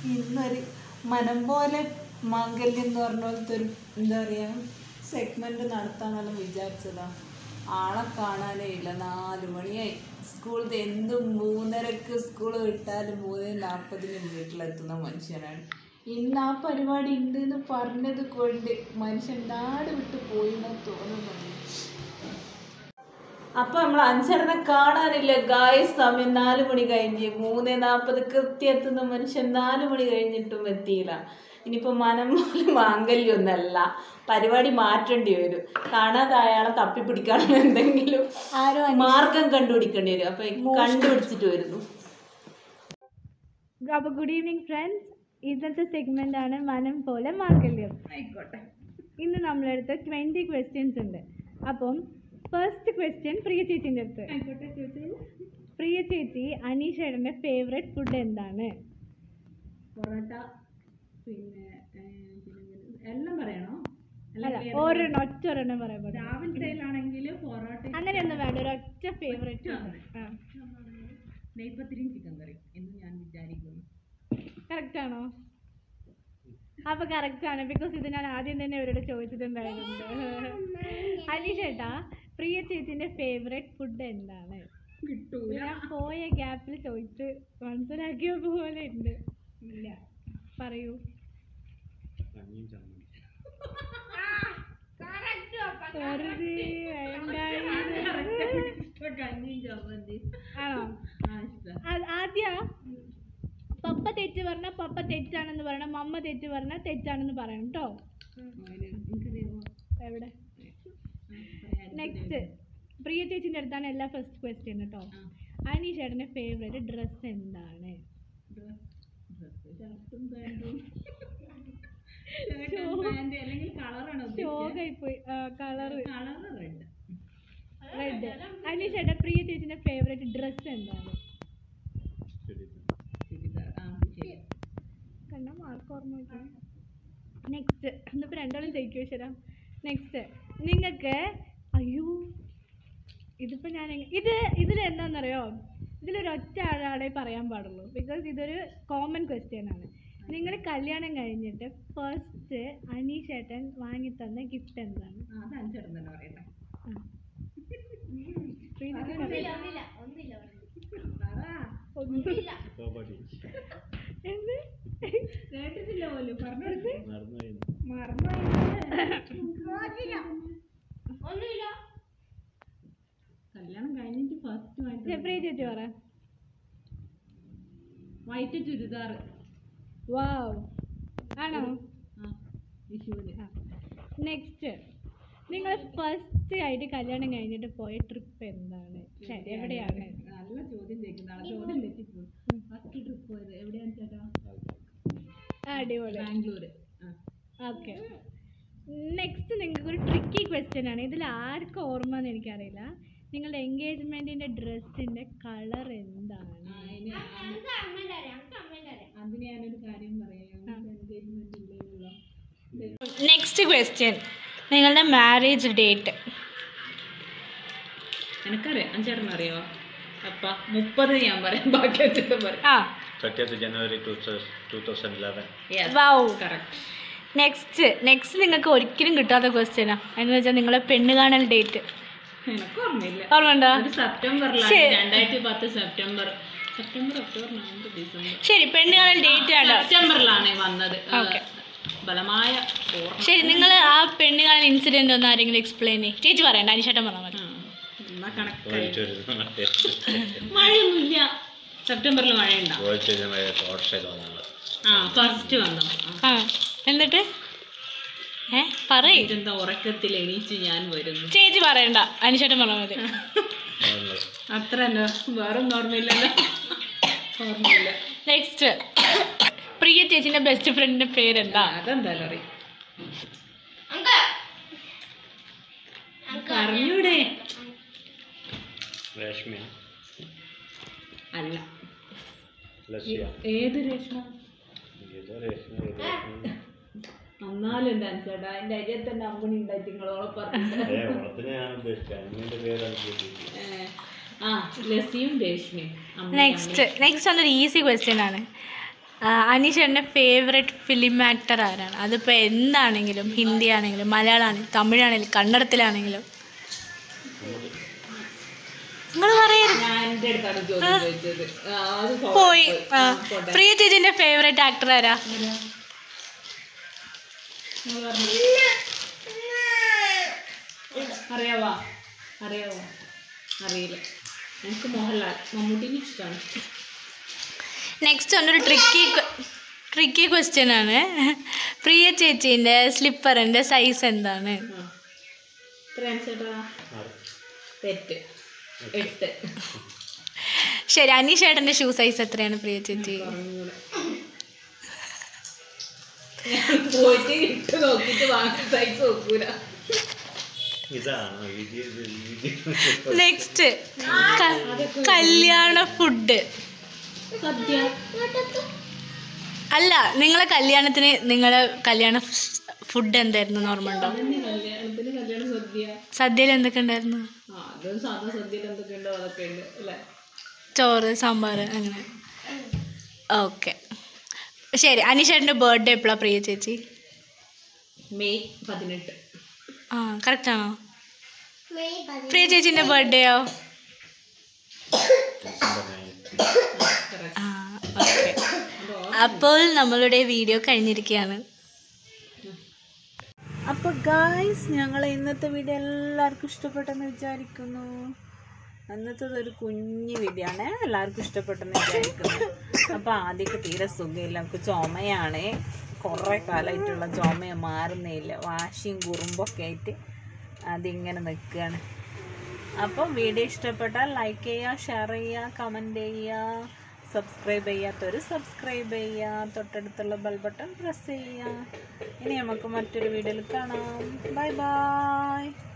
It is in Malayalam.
ഇന്നൊരു മനം പോലെ മാംഗല്യം എന്ന് പറഞ്ഞ പോലത്തെ ഒരു എന്താ പറയുക സെഗ്മെന്റ് നടത്താന്നെല്ലാം വിചാരിച്ചതാ ആളെ കാണാനേ ഇല്ല നാല് മണിയായി സ്കൂളിൽ എന്തും മൂന്നരക്ക് സ്കൂൾ വിട്ടാലും മൂന്ന് നാൽപ്പതിന് വീട്ടിലെത്തുന്ന മനുഷ്യനാണ് ഇന്ന് ആ പരിപാടി ഉണ്ട് എന്ന് പറഞ്ഞത് കൊണ്ട് മനുഷ്യൻ നാട് വിട്ട് പോയിന്നാ തോന്നുന്നുണ്ട് അപ്പൊ നമ്മൾ അഞ്ചെണ്ണനെ കാണാനില്ല ഗായസ് സമയം നാല് മണി കഴിഞ്ഞ് മൂന്ന് നാൽപ്പത് കൃത്യം എത്തുന്ന മനുഷ്യൻ നാല് മണി കഴിഞ്ഞിട്ടും എത്തിയില്ല ഇനിയിപ്പോ മനം പോലെ മാംഗല്യൊന്നല്ല പരിപാടി മാറ്റേണ്ടി വരും കാണാതെ അയാളെ തപ്പിപ്പിടിക്കാനുള്ള എന്തെങ്കിലും മാർഗം കണ്ടുപിടിക്കേണ്ടി വരും അപ്പൊ കണ്ടുപിടിച്ചിട്ട് വരുന്നു അപ്പോൾ ഗുഡ് ഈവനിങ് ഫ്രണ്ട്സ് ഇന്നത്തെ സെഗ്മെന്റ് ആണ് മനം പോലെ മാംഗല്യം ആയിക്കോട്ടെ ഇന്ന് നമ്മളടുത്ത് ട്വൻറ്റി ക്വസ്റ്റ്യൻസ് ഉണ്ട് അപ്പം ഫസ്റ്റ് ക്വസ്റ്റ്യൻ പ്രിയ ചേച്ചിൻ്റെ അടുത്ത് ആയിക്കോട്ടെ ചോദിച്ചാൽ പ്രിയ ചേച്ചി അനീഷയുടെ ഫേവറേറ്റ് ഫുഡ് എന്താണ് പൊറോട്ട പിന്നെ എല്ലാം പറയണോ അല്ല ഒരെണ്ണം ഒറ്റ ഒരെണ്ണം പറയാൻ പാടില്ല രാവിലത്തേലാണെങ്കിൽ പൊറോട്ട അങ്ങനെയൊന്നും വേണ്ട ഒരു ഒറ്റ ഫേവറേറ്റ് ആ നെയ്പത്തിരിയും ചിക്കൻ കറി എന്ന് ഞാൻ വിചാരിക്കുന്നു കറക്റ്റ് ആണോ അപ്പൊ കറക്റ്റ് ആണ് ബിക്കോസ് ഇത് ഞാൻ ആദ്യം തന്നെ അവരോട് ചോദിച്ചിട്ടുണ്ടായിരുന്നു അനീഷേട്ടാ പ്രിയ ചേച്ചിന്റെ ഫേവറേറ്റ് ഫുഡ് എന്താണ് കിട്ടൂല ഞാൻ പോയ ഗ്യാപ്പിൽ ചോദിച്ച് മനസ്സിലാക്കിയ പോലെ ഉണ്ട് ഇല്ല പറയൂ വെറുതെ വേണ്ടായിരുന്നു. കഞ്ഞിയും ചമ്മന്തി ആണോ ആ ഇഷ്ടം ആ- ആദ്യ പപ്പ തെറ്റ് പറഞ്ഞ പപ്പ തെറ്റാണെന്ന് പറയണം മമ്മ തെറ്റ് പറഞ്ഞാൽ തെറ്റാണെന്ന് പറയണം കേട്ടോ എനിക്കറിയാമോ എവിടെ നെക്സ്റ്റ് പ്രിയ ചേച്ചിൻ്റെ അടുത്താണ് എല്ലാ ഫസ്റ്റ് ക്വസ്റ്റ്യൻ കേട്ടോ അനി ചേട്ടൻ്റെ ഫേവറേറ്റ് ഡ്രസ്സ് എന്താണ് ഷർട്ടും പാൻറ്റും ഷർട്ടും പാൻറ് അല്ലെങ്കിൽ കളറാണോ ഷോകായി പോയി colour colour red red Ani ചേട്ടൻ പ്രിയ ചേച്ചിൻ്റെ ഫേവറേറ്റ് ഡ്രസ്സ് എന്താണ് ചുരിദാർ ആ ശരി കണ്ട മാർക്ക് ഓർമ്മ നെക്സ്റ്റ് എന്നിപ്പോൾ രണ്ടാളും ജയിക്കുമോ ശരാ നെക്സ്റ്റ് നിങ്ങൾക്ക് അയ്യോ ഇതിപ്പോൾ ഞാൻ എങ്ങ- ഇത് ഇതിൽ എന്താണെന്നറിയോ ഇതിലൊരു ഒറ്റ ആളാളെ പറയാൻ പാടുള്ളൂ ബിക്കോസ് ഇതൊരു കോമൺ ക്വസ്റ്റ്യൻ ആണ് നിങ്ങൾ കല്യാണം കഴിഞ്ഞിട്ട് ഫസ്റ്റ് അനീഷേട്ടൻ വാങ്ങിത്തന്ന ഗിഫ്റ്റ് എന്താണ് ആ അത് അഞ്ചെണ്ണം തന്നെ പറയട്ടെ ആ. ശ്രീജിത്ത് പറ. അതാ എന്ത് കേട്ടിട്ടില്ല പോലും പറഞ്ഞെടുത്ത് കല്യാണം കഴിഞ്ഞിട്ട് ഫസ്റ്റ് ഇത് പ്രിയ ചേച്ചി പറ വൈറ്റ് ചുരിദാർ വാവ് ആണോ ആ വിഷുവിന് നെക്സ്റ്റ് നിങ്ങൾ ഫസ്റ്റ് ആയിട്ട് കല്യാണം കഴിഞ്ഞിട്ട് പോയ ട്രിപ്പ് എന്താണ് ഛെ, എവിടെയാണ് നല്ല ചോദ്യം ചോദിക്കുന്ന ആളെ ചോദ്യം തെറ്റിപ്പോയി ഫസ്റ്റ് ട്രിപ്പ് പോയത് എവിടെയാണ് ചേട്ടാ അടിപൊളി ബാംഗ്ലൂര് ആ ഓക്കെ നെക്സ്റ്റ് നിങ്ങൾക്ക് ഒരു ട്രിക്കി ക്വസ്റ്റ്യൻ ആണ് ഇതിൽ ആർക്കും ഓർമ്മ എന്ന് എനിക്കറിയില്ല നിങ്ങളുടെ എൻഗേജ്മെന്റിന്റെ ഡ്രസ്സിന്റെ കളർ എന്താണ് ആ, ഇനി അതിന് ഞാനൊരു കാര്യം പറയാം എൻഗേജ്മെന്റ് ഇല്ലെന്നുള്ള നെക്സ്റ്റ് ക്വസ്റ്റ്യൻ നിങ്ങളുടെ മാരേജ് ഡേറ്റ് എനിക്കറിയാം അഞ്ചേട്ടൻ അറിയോ അപ്പ മുപ്പത് ഞാൻ പറയാം ബാക്കി അഞ്ചേട്ടൻ പറയാം ആ 30th January 2011. Wow correct next next നിങ്ങൾക്ക് ഒരിക്കലും കിട്ടാത്ത ക്വസ്റ്റ്യനാ എന്ന് വെച്ചാൽ നിങ്ങളെ പെണ്ണ് കാണൽ ഡേറ്റ് എനിക്ക് ഓർമ്മയില്ല ഓർമ്മയുണ്ടോ ഒരു സെപ്റ്റംബറിലാണ് ശരി. രണ്ടായിരത്തി പത്ത് September September October November December ശരി പെണ്ണ് കാണൽ ഡേറ്റ് ആണ് സെപ്റ്റംബറിലാണ് വന്നത് ഏഹ്, Okay. ബലമായ ഓർമ്മ ശരി നിങ്ങൾ ആ പെണ്ണ് കാണൽ ഇൻസിഡന്റ് ഒന്ന് ആരെങ്കിലും എക്സ്പ്ലെയിൻ ചെയ്യും ചേച്ചി പറയണ്ട അനിശേട്ടൻ പറഞ്ഞാൽ മതി ആ, എന്നാ കണക്കായി പോയിട്ടൊരു മഴയൊന്നുമില്ല സെപ്റ്റംബറിൽ മഴയുണ്ടോ പോയിട്ടൊരു മഴ തോട്ടൊക്കെ വന്നത് ആ ഫസ്റ്റ് വന്നു ആ. ആ എന്നിട്ട് ഏ പറയ് എന്താ ഉറക്കത്തിൽ എണീച്ച് ഞാൻ വരുന്നു ചേച്ചി പറയണ്ട അനിശേട്ടൻ പറഞ്ഞാൽ മതി അത്ര തന്നെ വേറൊന്നും ഓർമ്മയില്ലല്ലോ ഓർമ്മയില്ല നെക്സ്റ്റ് പ്രിയ ചേച്ചിന്റെ ബെസ്റ്റ് ഫ്രണ്ടിന്റെ പേരെന്താ അതെന്തായാലും അറിയും പറഞ്ഞൂടെ രശ്മിയ അല്ല ലസ്യ ഏത് രേഷ്മ ഏതോ രശ്മി ഏതോ രശ്മി. എന്നാലും ചേട്ടാ അതിന്റെ അരിയെ തന്നെ അമ്മണി ഉണ്ടായിട്ട് നിങ്ങളോളെ പറഞ്ഞു ഏ ഓണത്തിന് ഞാൻ ഉദ്ദേശിച്ചത് അനിയന്റെ പേരാണ് കിട്ടിയത് ഏ, ആ ലസിയും രേഷ്മയും അമ്മയാണ്. നെക്സ്റ്റ് നെക്സ്റ്റ് വന്നൊരു ഈസി ക്വസ്റ്റ്യൻ ആണ് അനീഷേട്ടൻ്റെ ഫേവറേറ്റ് ഫിലിം ആക്ടർ ആരാണ് അതിപ്പോൾ എന്താണെങ്കിലും ഹിന്ദി ആണെങ്കിലും മലയാളമാണെങ്കിലും തമിഴാണെങ്കിലും കന്നഡത്തിലാണെങ്കിലും നിങ്ങൾ പറയരുത് ഞാൻ എൻ്റെ അടുത്താണ് ചോദ്യം ചോദിച്ചത് ആ, അത് പോ- പോയി ആ. ആ, പോട്ടെ. പ്രിയ ചേച്ചിൻ്റെ ഫേവറേറ്റ് ആക്ടർ ആരാ നിങ്ങൾ പറഞ്ഞോ. അറിയാവാ അറിയാവോ അറിയില്ല എനിക്ക് മോഹൻലാൽ മമ്മൂട്ടിനെ ഇഷ്ടമാണ് നെക്സ്റ്റ് വന്നൊരു ട്രിക്കി ട്രിക്കി ക്വസ്റ്റ്യൻ ആണ് പ്രിയ ചേച്ചീൻ്റെ സ്ലിപ്പറിൻ്റെ സൈസ് എന്താണ് ആ എത്രയാണ് ചേട്ടാ തെറ്റ് എട്ട് ശരി അനീഷേട്ടൻ്റെ ഷൂ സൈസ് എത്രയാണ് പ്രിയ ചേച്ചി പറഞ്ഞൂടെ. ഞാൻ പോയിട്ട് ഇട്ട് നോക്കിയിട്ട് വാങ്ങി സൈസ് നോക്കൂല ഇതാണ് വിധി വിധി നെക്സ്റ്റ് കല്യാണ ഫുഡ് സദ്യ അല്ല നിങ്ങളെ കല്യാണത്തിന് നിങ്ങളെ കല്യാണ ഫുഡ് എന്തായിരുന്നു ഓർമ്മ ഉണ്ടോ അതന്നെ കല്യാണത്തിന് കല്യാണ സദ്യ സദ്യയിൽ എന്തൊക്കെ ഉണ്ടായിരുന്നു ആ അതും സാധാ സദ്യയിൽ എന്തൊക്കെ ഉണ്ടോ അതൊക്കെ ഉണ്ട് അല്ലേ ചോറ് സാമ്പാർ അങ്ങനെ ഓക്കെ ശരി അനീഷേട്ടൻ്റെ ബർത്ത്ഡേ എപ്പോഴാണ് പ്രിയ ചേച്ചി മെയ് പതിനെട്ട് ആ കറക്റ്റാണോ പ്രിയ ചേച്ചീൻ്റെ ബർത്ത്ഡേയോ ഡിസംബർ നയൻത്ത് correct. ആ ഓക്കെ അപ്പോൾ നമ്മളുടെ വീഡിയോ കഴിഞ്ഞിരിക്കുകയാണ് അപ്പോൾ ഗായ്സ് ഞങ്ങളെ ഇന്നത്തെ വീഡിയോ എല്ലാവർക്കും ഇഷ്ടപ്പെട്ടെന്ന് വിചാരിക്കുന്നു അന്നത്തത് ഒരു കുഞ്ഞു വീഡിയോ ആണ് എല്ലാവർക്കും ഇഷ്ടപ്പെട്ടെന്ന് വിചാരിക്കുന്നു അപ്പോൾ ആദ്യമൊക്കെ തീരെ സുഖമില്ല നമുക്ക് ചുമയാണ് കുറേ കാലമായിട്ടുള്ള ചുമ മാറുന്നില്ല വാശിയും കുറുമ്പൊക്കെ ആയിട്ട് അതിങ്ങനെ നിൽക്കുകയാണ് അപ്പോൾ വീഡിയോ ഇഷ്ടപ്പെട്ടാൽ ലൈക്ക് ചെയ്യുക ഷെയർ ചെയ്യുക കമൻറ്റ് ചെയ്യുക സബ്സ്ക്രൈബ് ചെയ്യാത്തവർ സബ്സ്ക്രൈബ് ചെയ്യുക തൊട്ടടുത്തുള്ള ബെൽ ബട്ടൺ പ്രസ് ചെയ്യുക ഇനി നമുക്ക് മറ്റൊരു വീഡിയോയിൽ കാണാം ബൈ ബൈ